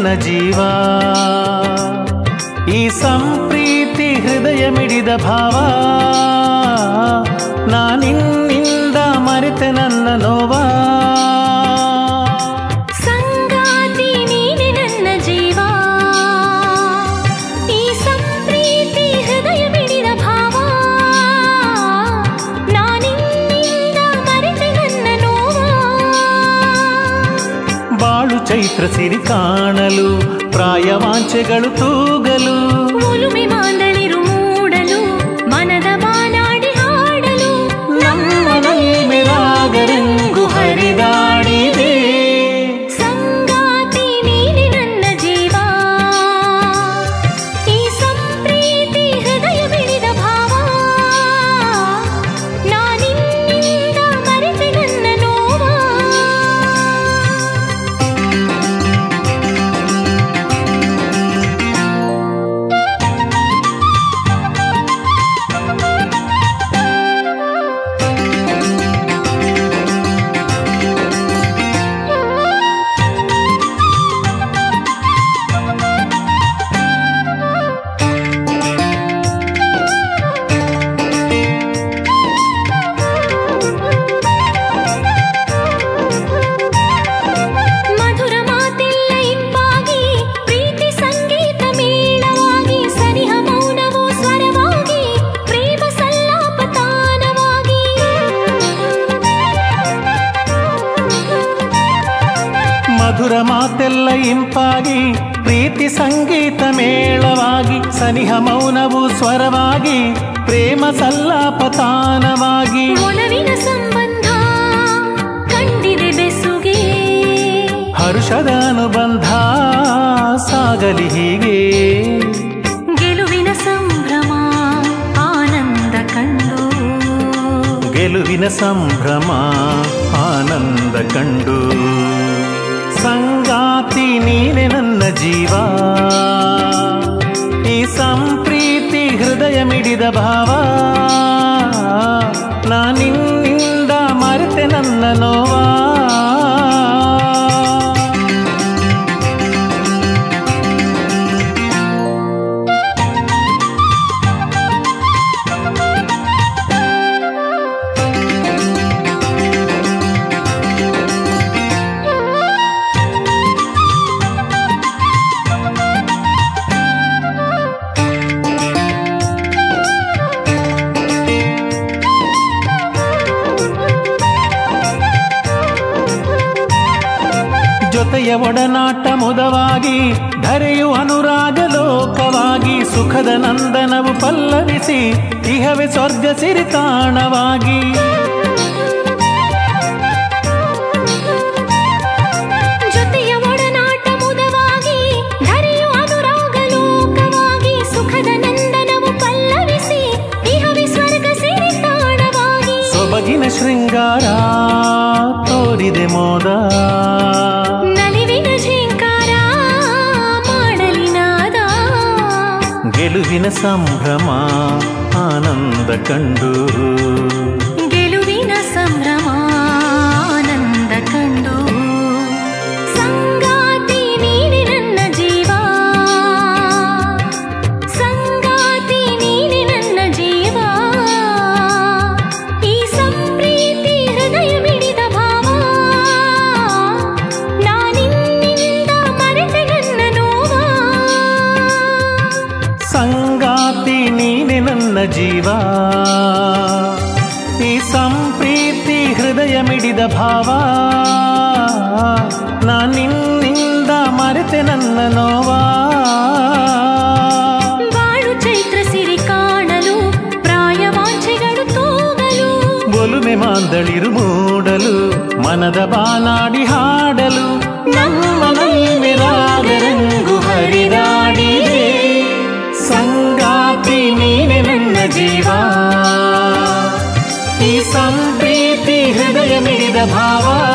ನನ್ನ ಜೀವ ಈ ಸಂಪ್ರೀತಿ ಹೃದಯ ಮಿಡಿದ ಭಾವ ನಾನಿನ್ನಿಂದ ಮರೆತೆ ನನ್ನ ನೋವಾ ಸಂಗಾತಿ ನೀನೆ ನನ್ನ ಜೀವ ಈ ಸಂಪ್ರೀತಿ ಹೃದಯ ಮಿಡಿದ ಭಾವ ನಾನಿನ್ನಿಂದ ಮರೆತೆ ನನ್ನ ನೋವ ಬಾಳು ಚೈತ್ರ ಸಿರಿ ಕಾಣಲು ಪ್ರಾಯವಾಂಚೆಗಳು ತೂಗಲು ಒಲುಮೆ ಮಾಂದಳಿರು ಮೂಡಲು ಮನದ ಬಾನಾಡಿ ಹಾಡಲು ನಮ್ಮ ನಲ್ಮೆರಾಗರೆಂಗು ಹರಿದಾಡಿದೆ ಸಂಗಾತಿ ನೀನೆ ನನ್ನ ಜೀವ ಈ ಸಂಪ್ರೀತಿ ಹೃದಯ ಬಿಡಿದ ಭಾವ ನಾನಿನ್ನಿಂದ ಮರೆತೆ ನನ್ನ ನೋವ ಮಧುರ ಮಾತೆಲ್ಲ ಇಂಪಾಗಿ ಪ್ರೀತಿ ಸಂಗೀತ ಮೇಳವಾಗಿ ಸರಿಹ ಮೌನವು ಸ್ವರವಾಗಿ ಪ್ರೇಮ ಸಲ್ಲಾಪ ತಾನವಾಗಿ ಮಧುರ ಮಾತೆಲ್ಲ ಇಂಪಾಗಿ ಪ್ರೀತಿ ಸಂಗೀತ ಮೇಳವಾಗಿ ಸನಿಹ ಮೌನವು ಸ್ವರವಾಗಿ ಪ್ರೇಮ ಸಲ್ಲಾಪ ತಾನವಾಗಿ ಒಲವಿನ ಸಂಬಂಧ ಕಂಡಿದೆ ಬೆಸುಗೆ ಹರುಷದ ಅನುಬಂಧ ಸಾಗಲಿ ಹೀಗೆ ಗೆಲುವಿನ ಸಂಭ್ರಮ ಆನಂದ ಕಂಡು ಗೆಲುವಿನ ಸಂಭ್ರಮ ಆನಂದ ಕಂಡು ಸಂಗಾತಿ ನೀನೆ ನನ್ನ ಜೀವ ಈ ಸಂಪ್ರೀತಿ ಹೃದಯ ಮಿಡಿದ ಭಾವ ನಾನಿನ್ನಿಂದ ಮರೆತೆ ನನ್ನ ನೋವಾ ಜೊತೆಯ ಒಡನಾಟ ಮುದವಾಗಿ ಧರೆಯು ಅನುರಾಗ ಲೋಕವಾಗಿ ಸುಖದ ನಂದನವು ಪಲ್ಲವಿಸಿ ಇಹವೇ ಸ್ವರ್ಗ ಸಿರಿತಾಣವಾಗಿ ಜೊತೆಯ ಒಡನಾಟ ಮುದವಾಗಿ ಧರೆಯು ಅನುರಾಗ ಲೋಕವಾಗಿ ಸುಖದ ನಂದನವು ಪಲ್ಲವಿಸಿ ಇಹವಿ ಸ್ವರ್ಗ ಸಿರಿ ತಾಣವಾಗಿ ಸೊಬಗಿನ ಶೃಂಗಾರ ತೋರಿದೆ ಮೋದ ನಲಿವಿನ ಝೇಂಕಾರ ಮಾಡಲಿ ನಾದ ಗೆಲುವಿನ ಸಂಭ್ರಮ ಆನಂದ ಕಂಡು ಗೆಲುವಿನ ಸಂಭ್ರಮ ಆನಂದ ಕಂಡು ಸಂಗಾತಿ ನೀನೆ ನನ್ನ ಜೀವ ಸಂಗಾತಿ ನೀನೆ ನನ್ನ ಜೀವ ಈ ಸಂಪ್ರೀತಿ ಹೃದಯ ಮಿಡಿದ ಭಾವ ನಾನಿನ್ನಿಂದ ಮರೆತೆ ನನ್ನ ನೋವ ಸಂಗಾತಿ ನೀನೆ ನನ್ನ ಜೀವ ಈ ಸಂಪ್ರೀತಿ ಹೃದಯ ಮಿಡಿದ ಭಾವ ನಾನಿನ್ನಿಂದ ಮರೆತೆ ನನ್ನ ನೋವಾ ಬಾಳು ಚೈತ್ರ ಸಿರಿ ಕಾಣಲು ಪ್ರಾಯವಾಂಛೆಗಳು ತೂಗಲು ಒಲುಮೆ ಮಾಂದಳಿರು ಮೂಡಲು ಮನದ ಬಾನಾಡಿ ಹಾಡಲು ನಮ್ಮ ನಲ್ಮೆರಾಗರಂಗು ಹರಿದಾಡಿದೆ ಸಂಗಾತಿ ನೀನೆ ನನ್ನ ಜೀವ ಈ ಸಂಪ್ರೀತಿ ಹೃದಯ ಮಿಡಿದ ಭಾವ